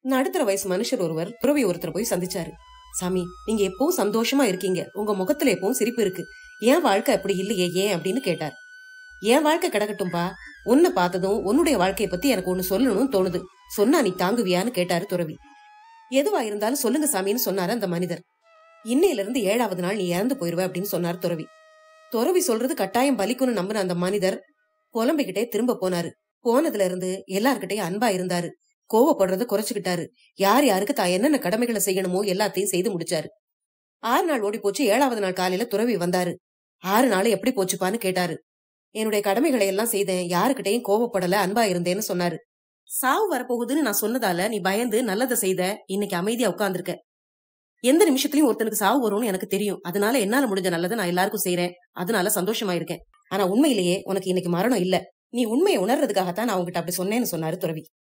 நடுத்தர வயசு மனுஷர் ஒருவர் துறவி ஒருத்தர் போய் சந்திச்சாரு சாமி நீங்க எப்பவும் சந்தோஷமா இருக்கீங்க உங்க முகத்துல எப்பவும் சிரிப்பு இருக்கு என் வாழ்க்கை அப்படி இல்லையே ஏன் அப்படின்னு கேட்டார் என் வாழ்க்கை கிடக்கட்டும்பா உன்னை பார்த்ததும் உன்னுடைய வாழ்க்கைய பத்தி எனக்கு ஒண்ணு சொல்லணும்னு தோணுது சொன்னா நீ தாங்குவியான்னு கேட்டாரு துறவி எதுவா இருந்தாலும் சொல்லுங்க சாமின்னு சொன்னாரு அந்த மனிதர் இன்னையில இருந்து ஏழாவது நாள் நீ இறந்து போயிருவ அப்படின்னு சொன்னார் துறவி துறவி சொல்றது கட்டாயம் பலிக்கும்னு நம்பின அந்த மனிதர் புலம்பிக்கிட்டே திரும்ப போனாரு போனதுல இருந்து எல்லார்கிட்டயும் அன்பா இருந்தாரு கோவப்படுறத குறைச்சுக்கிட்டாரு யார் யாருக்கு தான் என்னென்ன கடமைகளை செய்யணுமோ எல்லாத்தையும் செய்து முடிச்சாரு ஆறு நாள் ஓடி போச்சு ஏழாவது நாள் காலையில துறவி வந்தாரு ஆறு நாள் எப்படி போச்சுப்பான்னு கேட்டாரு என்னுடைய கடமைகளை எல்லாம் செய்தேன் யாருக்கிட்டையும் கோவப்படல அன்பா இருந்தேன்னு சொன்னாரு சாவு வரப்போகுதுன்னு நான் சொன்னதால நீ பயந்து நல்லதை செய்த இன்னைக்கு அமைதியா உட்கார்ந்திருக்க எந்த நிமிஷத்துலயும் ஒருத்தனுக்கு சாவு வரும்னு எனக்கு தெரியும் அதனால என்னால முடிஞ்ச நல்லதை நான் எல்லாருக்கும் செய்றேன் அதனால சந்தோஷமா இருக்கேன் ஆனா உண்மையிலேயே உனக்கு இன்னைக்கு மரணம் இல்ல நீ உண்மையை உணர்றதுக்காகத்தான் நான் உங்ககிட்ட அப்படி சொன்னேன்னு சொன்னாரு துறவி